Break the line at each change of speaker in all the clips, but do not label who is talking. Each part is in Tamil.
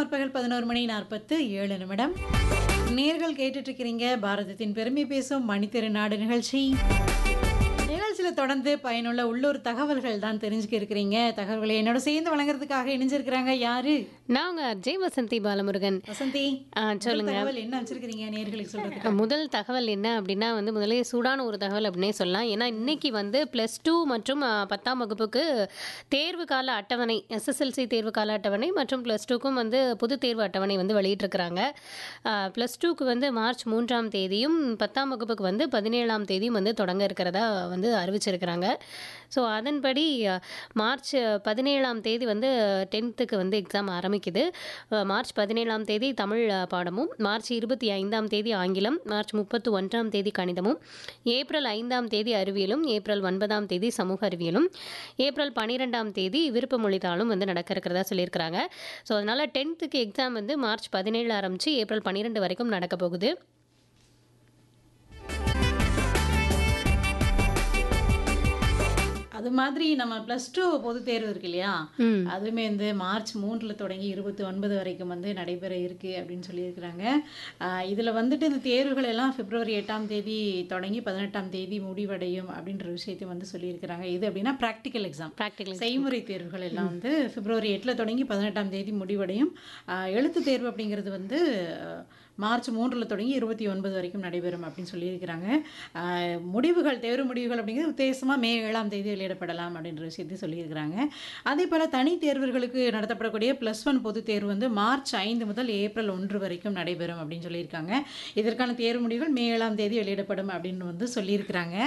முற்பகல் பதினோரு மணி நாற்பத்து ஏழு நிமிடம் நேர்கள் கேட்டுட்டு இருக்கிறீங்க பாரதத்தின் பெருமை பேசும் மணித்திருநாடு நிகழ்ச்சி நிகழ்ச்சியில் தொடர்ந்து பயனுள்ள உள்ளூர் தகவல்கள் தான் தெரிஞ்சுக்க இருக்கிறீங்க தகவல்களை என்னோட சேர்ந்து வழங்குறதுக்காக இணைஞ்சிருக்கிறாங்க யாரு
நான் உங்க ஜெய் வசந்தி பாலமுருகன்
வசந்தி
ஆ,
முதல்
சொல்லுங்க
தகவல் என்ன வச்சிருக்கிறீங்க நேர்களுக்கு சொல்றதுக்கு
முதல் தகவல் என்ன அப்படின்னா வந்து முதலே சூடான ஒரு தகவல் அப்படின்னே சொல்லலாம் ஏன்னா இன்னைக்கு வந்து ப்ளஸ் டூ மற்றும் ஆ, பத்தாம் வகுப்புக்கு தேர்வு கால அட்டவணை எஸ்எஸ்எல்சி தேர்வு கால அட்டவணை மற்றும் ப்ளஸ் டூக்கும் வந்து பொது தேர்வு அட்டவணை வந்து வெளியிட்டிருக்கிறாங்க ப்ளஸ் டூக்கு வந்து மார்ச் மூன்றாம் தேதியும் பத்தாம் வகுப்புக்கு வந்து பதினேழாம் தேதியும் வந்து தொடங்க இருக்கிறதா வந்து அறிவிச்சிருக்கிறாங்க ஸோ அதன்படி அ, மார்ச் பதினேழாம் தேதி வந்து டென்த்துக்கு வந்து எக்ஸாம் ஆரம்பிக்குது அ, மார்ச் பதினேழாம் தேதி தமிழ் அ, பாடமும் மார்ச் இருபத்தி ஐந்தாம் தேதி ஆங்கிலம் மார்ச் முப்பத்து ஒன்றாம் தேதி கணிதமும் ஏப்ரல் ஐந்தாம் தேதி அறிவியலும் ஏப்ரல் ஒன்பதாம் தேதி சமூக அறிவியலும் ஏப்ரல் பன்னிரெண்டாம் தேதி விருப்ப மொழித்தாளும் வந்து நடக்க இருக்கிறதா சொல்லியிருக்கிறாங்க ஸோ அதனால் டென்த்துக்கு எக்ஸாம் வந்து மார்ச் பதினேழு ஆரம்பித்து ஏப்ரல் பன்னிரெண்டு வரைக்கும் நடக்க போகுது
அது மாதிரி நம்ம ப்ளஸ் டூ பொது தேர்வு இருக்கு இல்லையா
ம்
அதுவுமே வந்து மார்ச் மூன்றில் தொடங்கி இருபத்தி ஒன்பது வரைக்கும் வந்து நடைபெற இருக்கு அப்படின்னு சொல்லியிருக்கிறாங்க ஆஹ் இதுல வந்துட்டு இந்த தேர்வுகள் எல்லாம் பிப்ரவரி எட்டாம் தேதி தொடங்கி பதினெட்டாம் தேதி முடிவடையும் அப்படின்ற விஷயத்தையும் வந்து சொல்லியிருக்கிறாங்க இது அப்படின்னா ப்ராக்டிக்கல் எக்ஸாம்
ப்ராக்டிக்கல்
செய்முறை தேர்வுகள் எல்லாம் வந்து பிப்ரவரி எட்டில் தொடங்கி பதினெட்டாம் தேதி முடிவடையும் ஆஹ் எழுத்து தேர்வு அப்படிங்கிறது வந்து ஆஹ் மார்ச் மூன்றில் தொடங்கி இருபத்தி ஒன்பது வரைக்கும் நடைபெறும் அப்படின்னு சொல்லியிருக்கிறாங்க ஆஹ் முடிவுகள் தேர்வு முடிவுகள் அப்படிங்கிறது உத்தேசமாக மே ஏழாம் தேதி வெளியிடப்படலாம் அப்படின்ற விஷயத்தையும் சொல்லியிருக்கிறாங்க அதே போல் தனி தேர்வுகளுக்கு நடத்தப்படக்கூடிய ப்ளஸ் ஒன் பொதுத் தேர்வு வந்து மார்ச் ஐந்து முதல் ஏப்ரல் ஒன்று வரைக்கும் நடைபெறும் அப்படின்னு சொல்லியிருக்காங்க இதற்கான தேர்வு முடிவுகள் மே ஏழாம் தேதி வெளியிடப்படும் அப்படின்னு வந்து சொல்லியிருக்கிறாங்க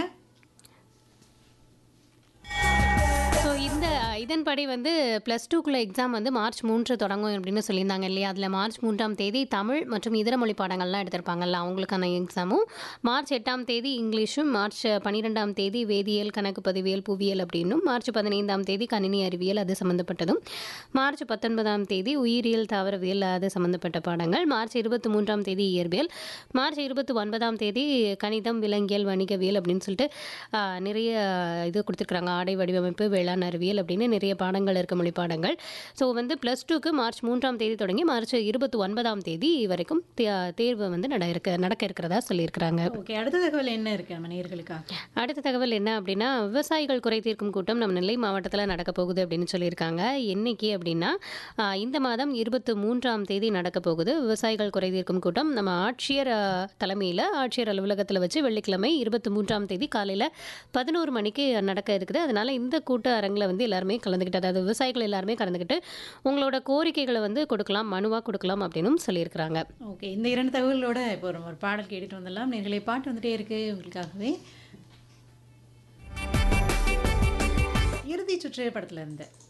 ஸோ இந்த இதன்படி வந்து ப்ளஸ் டூக்குள்ள எக்ஸாம் வந்து மார்ச் மூன்று தொடங்கும் அப்படின்னு சொல்லியிருந்தாங்க இல்லையா அதில் மார்ச் மூன்றாம் தேதி தமிழ் மற்றும் இதர மொழி பாடங்கள்லாம் எடுத்திருப்பாங்கல்ல அவங்களுக்கான எக்ஸாமும் மார்ச் எட்டாம் தேதி இங்கிலீஷும் மார்ச் பன்னிரெண்டாம் தேதி வேதியியல் கணக்கு பதிவியல் புவியியல் அப்படின்னும் மார்ச் பதினைந்தாம் தேதி கணினி அறிவியல் அது சம்மந்தப்பட்டதும் மார்ச் பத்தொன்பதாம் தேதி உயிரியல் தாவரவியல் அது சம்மந்தப்பட்ட பாடங்கள் மார்ச் இருபத்தி மூன்றாம் தேதி இயற்பியல் மார்ச் இருபத்தி ஒன்பதாம் தேதி கணிதம் விலங்கியல் வணிகவியல் அப்படின்னு சொல்லிட்டு ஆ, நிறைய இது கொடுத்துருக்குறாங்க ஆடை வடிவமைப்பு வேளாண் அறிவியல் அப்படின்னு நிறைய பாடங்கள் இருக்க மொழி பாடங்கள் ஸோ வந்து ப்ளஸ் டூக்கு மார்ச் மூன்றாம் தேதி தொடங்கி மார்ச் இருபத்தி ஒன்பதாம் தேதி வரைக்கும் தே- தேர்வு வந்து நட இருக்க நடக்க இருக்கிறதா சொல்லியிருக்கிறாங்க
ஓகே அடுத்த தகவல் என்ன இருக்கு நம்ம நேர்களுக்காக
அடுத்த தகவல் என்ன அப்படின்னா விவசாயிகள் குறை தீர்க்கும் கூட்டம் நம்ம நெல்லை மாவட்டத்தில் நடக்க போகுது அப்படின்னு சொல்லியிருக்காங்க என்னைக்கு அப்படின்னா ஆ, இந்த மாதம் இருபத்தி மூன்றாம் தேதி நடக்க போகுது விவசாயிகள் குறை தீர்க்கும் கூட்டம் நம்ம ஆட்சியர் தலைமையில் ஆட்சியர் அலுவலகத்தில் வச்சு வெள்ளிக்கிழமை இருபத்தி மூன்றாம் தேதி காலையில் பதினோரு மணிக்கு நடக்க இருக்குது அதனால இந்த கூட்ட அரங்கில் வந்து எல்லாருமே கலந்துக்கிட்டு அதாவது விவசாயிகள் எல்லாருமே கலந்துக்கிட்டு உங்களோட கோரிக்கைகளை வந்து கொடுக்கலாம் மனுவாக கொடுக்கலாம் அப்படின்னும் சொல்லியிருக்கிறாங்க
ஓகே இந்த இரண்டு தகவல்களோட இப்போ நம்ம ஒரு பாடல் கேட்டுட்டு வந்துடலாம் நேர்களை பாட்டு வந்துட்டே இருக்கு உங்களுக்காகவே இறுதி சுற்று படத்துல இருந்து